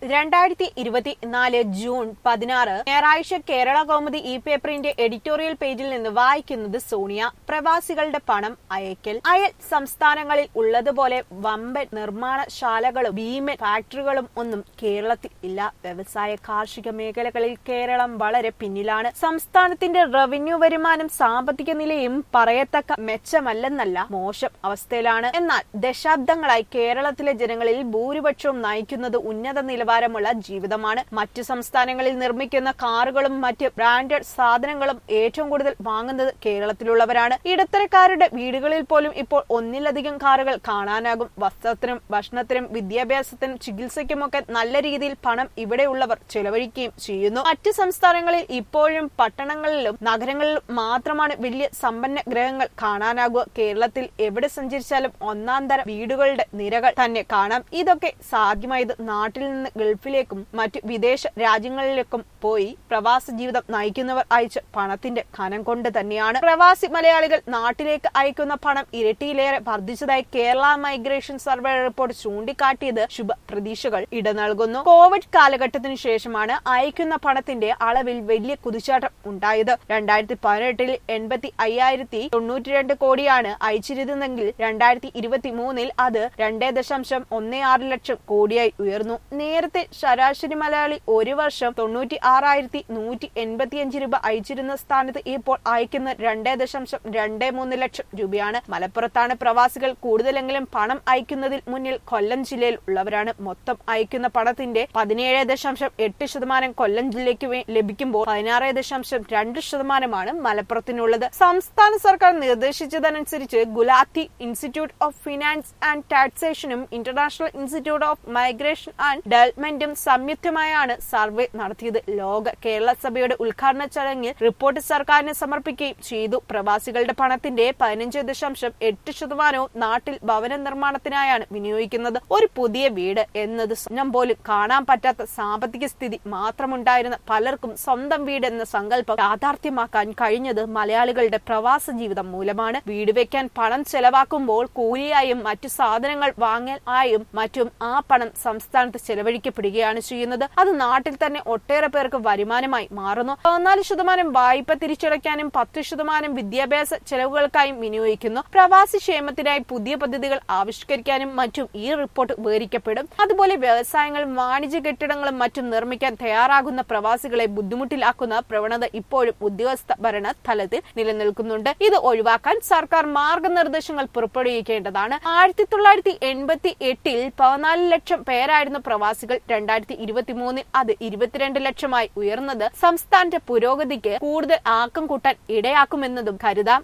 രണ്ടായിരത്തി ഇരുപത്തിനാല് ജൂൺ പതിനാറ് ഞായറാഴ്ച കേരള കൗമുദി ഇ പേപ്പറിന്റെ എഡിറ്റോറിയൽ പേജിൽ നിന്ന് വായിക്കുന്നത് സോണിയ പ്രവാസികളുടെ പണം അയക്കൽ അയൽ സംസ്ഥാനങ്ങളിൽ ഉള്ളതുപോലെ വമ്പൻ നിർമ്മാണശാലകളും ഭീമൻ ഫാക്ടറികളും ഒന്നും കേരളത്തിൽ ഇല്ല വ്യവസായ കാർഷിക മേഖലകളിൽ കേരളം വളരെ പിന്നിലാണ് സംസ്ഥാനത്തിന്റെ റവന്യൂ വരുമാനം സാമ്പത്തിക നിലയും പറയത്തക്ക മെച്ചമല്ലെന്നല്ല മോശം അവസ്ഥയിലാണ് എന്നാൽ ദശാബ്ദങ്ങളായി കേരളത്തിലെ ജനങ്ങളിൽ ഭൂരിപക്ഷവും നയിക്കുന്നത് ഉന്നത നിലവാരമുള്ള ജീവിതമാണ് മറ്റു സംസ്ഥാനങ്ങളിൽ നിർമ്മിക്കുന്ന കാറുകളും മറ്റ് ബ്രാൻഡഡ് സാധനങ്ങളും ഏറ്റവും കൂടുതൽ വാങ്ങുന്നത് കേരളത്തിലുള്ളവരാണ് ഇടത്തരക്കാരുടെ വീടുകളിൽ പോലും ഇപ്പോൾ ഒന്നിലധികം കാറുകൾ കാണാനാകും വസ്ത്രത്തിനും ഭക്ഷണത്തിനും വിദ്യാഭ്യാസത്തിനും ചികിത്സയ്ക്കുമൊക്കെ നല്ല രീതിയിൽ പണം ഇവിടെയുള്ളവർ ചെലവഴിക്കുകയും ചെയ്യുന്നു മറ്റു സംസ്ഥാനങ്ങളിൽ ഇപ്പോഴും പട്ടണങ്ങളിലും നഗരങ്ങളിലും മാത്രമാണ് വലിയ സമ്പന്ന ഗ്രഹങ്ങൾ കാണാനാകുക കേരളത്തിൽ എവിടെ സഞ്ചരിച്ചാലും ഒന്നാം തരം വീടുകളുടെ നിരകൾ തന്നെ കാണാം ഇതൊക്കെ സാധ്യമായത് നാട്ടിൽ നിന്ന് ഗൾഫിലേക്കും മറ്റു വിദേശ രാജ്യങ്ങളിലേക്കും പോയി പ്രവാസ ജീവിതം നയിക്കുന്നവർ അയച്ച പണത്തിന്റെ കനം കൊണ്ട് തന്നെയാണ് പ്രവാസി മലയാളികൾ നാട്ടിലേക്ക് അയക്കുന്ന പണം ഇരട്ടിയിലേറെ വർദ്ധിച്ചതായി കേരള മൈഗ്രേഷൻ സർവേ റിപ്പോർട്ട് ചൂണ്ടിക്കാട്ടിയത് ശുഭ പ്രതീക്ഷകൾ ഇട നൽകുന്നു കോവിഡ് കാലഘട്ടത്തിനു ശേഷമാണ് അയക്കുന്ന പണത്തിന്റെ അളവിൽ വലിയ കുതിച്ചാട്ടം ഉണ്ടായത് രണ്ടായിരത്തി പതിനെട്ടിൽ എൺപത്തി അയ്യായിരത്തി തൊണ്ണൂറ്റിരണ്ട് കോടിയാണ് അയച്ചിരുന്നതെങ്കിൽ രണ്ടായിരത്തി ഇരുപത്തി മൂന്നിൽ അത് രണ്ടേ ദശാംശം ഒന്നേ ആറ് ലക്ഷം കോടിയായി ഉയർന്നു നേരത്തെ ശരാശരി മലയാളി ഒരു വർഷം തൊണ്ണൂറ്റി ആറായിരത്തി നൂറ്റി എൺപത്തിയഞ്ച് രൂപ അയച്ചിരുന്ന സ്ഥാനത്ത് ഇപ്പോൾ അയക്കുന്ന രണ്ടേ ദശാംശം രണ്ടേ മൂന്ന് ലക്ഷം രൂപയാണ് മലപ്പുറത്താണ് പ്രവാസികൾ കൂടുതലെങ്കിലും പണം അയക്കുന്നതിൽ മുന്നിൽ കൊല്ലം ജില്ലയിൽ ഉള്ളവരാണ് മൊത്തം അയക്കുന്ന പണത്തിന്റെ പതിനേഴ് ദശാംശം എട്ട് ശതമാനം കൊല്ലം ജില്ലയ്ക്ക് വേ- ലഭിക്കുമ്പോൾ പതിനാറ് ദശാംശം രണ്ട് ശതമാനമാണ് മലപ്പുറത്തിനുള്ളത് സംസ്ഥാന സർക്കാർ നിർദ്ദേശിച്ചതനുസരിച്ച് Gulati institute of finance and ടാക്സേഷനും international institute of migration and ഡെവലപ്മെന്റും സംയുക്തമായാണ് സർവേ നടത്തിയത് ലോക കേരള സഭയുടെ ഉദ്ഘാടന ചടങ്ങിൽ റിപ്പോർട്ട് സർക്കാരിന് സമർപ്പിക്കുകയും ചെയ്തു പ്രവാസികളുടെ പണത്തിന്റെ പതിനഞ്ച് ദശാംശം എട്ട് ശതമാനവും നാട്ടിൽ ഭവന നിർമ്മാണത്തിനായാണ് വിനിയോഗിക്കുന്നത് ഒരു പുതിയ വീട് എന്നത് സ്വപ്നം പോലും കാണാൻ പറ്റാത്ത സാമ്പത്തിക സ്ഥിതി മാത്രമുണ്ടായിരുന്ന പലർക്കും സ്വന്തം വീട് എന്ന സങ്കല്പം യാഥാർത്ഥ്യമാക്കാൻ കഴിഞ്ഞത് മലയാളികളുടെ പ്രവാസ ജീവിതം മൂലമാണ് വീട് വെക്കാൻ പണം ചെലവാക്കുമ്പോൾ കൂലിയായും മറ്റു സാധനങ്ങൾ വാങ്ങൽ ആയും മറ്റും ആ പണം സംസ്ഥാനത്ത് ചെലവഴിക്കപ്പെടുകയാണ് ചെയ്യുന്നത് അത് നാട്ടിൽ തന്നെ ഒട്ടേറെ പേർക്ക് വരുമാനമായി മാറുന്നു പതിനാല് ശതമാനം വായ്പ തിരിച്ചടയ്ക്കാനും പത്ത് ശതമാനം വിദ്യാഭ്യാസ ചെലവുകൾക്കായും വിനിയോഗിക്കുന്നു പ്രവാസി ക്ഷേമത്തിനായി പുതിയ പദ്ധതികൾ ആവിഷ്കരിക്കാനും മറ്റും ഈ റിപ്പോർട്ട് വിവരിക്കപ്പെടും അതുപോലെ വ്യവസായങ്ങളും വാണിജ്യ കെട്ടിടങ്ങളും മറ്റും നിർമ്മിക്കാൻ തയ്യാറാകുന്ന പ്രവാസികളെ ബുദ്ധിമുട്ടിലാക്കുന്ന പ്രവണത ഇപ്പോഴും ഉദ്യോഗസ്ഥ ഭരണ തലത്തിൽ നിലനിൽക്കുന്നുണ്ട് ഇത് ഒഴിവാക്കാൻ സർക്കാർ മാർഗനിർദ്ദേശങ്ങൾ പുറപ്പെടുവിക്കേണ്ടതാണ് ആയിരത്തി തൊള്ളായിരത്തി എൺപത്തി എട്ടിൽ പതിനാല് ലക്ഷം പേരായിരുന്ന പ്രവാസികൾ രണ്ടായിരത്തി ഇരുപത്തി മൂന്നിൽ അത് ഇരുപത്തിരണ്ട് ലക്ഷമായി ഉയർന്നത് സംസ്ഥാനത്തെ പുരോഗതിക്ക് കൂടുതൽ ആക്കം കൂട്ടാൻ ഇടയാക്കുമെന്നതും കരുതാം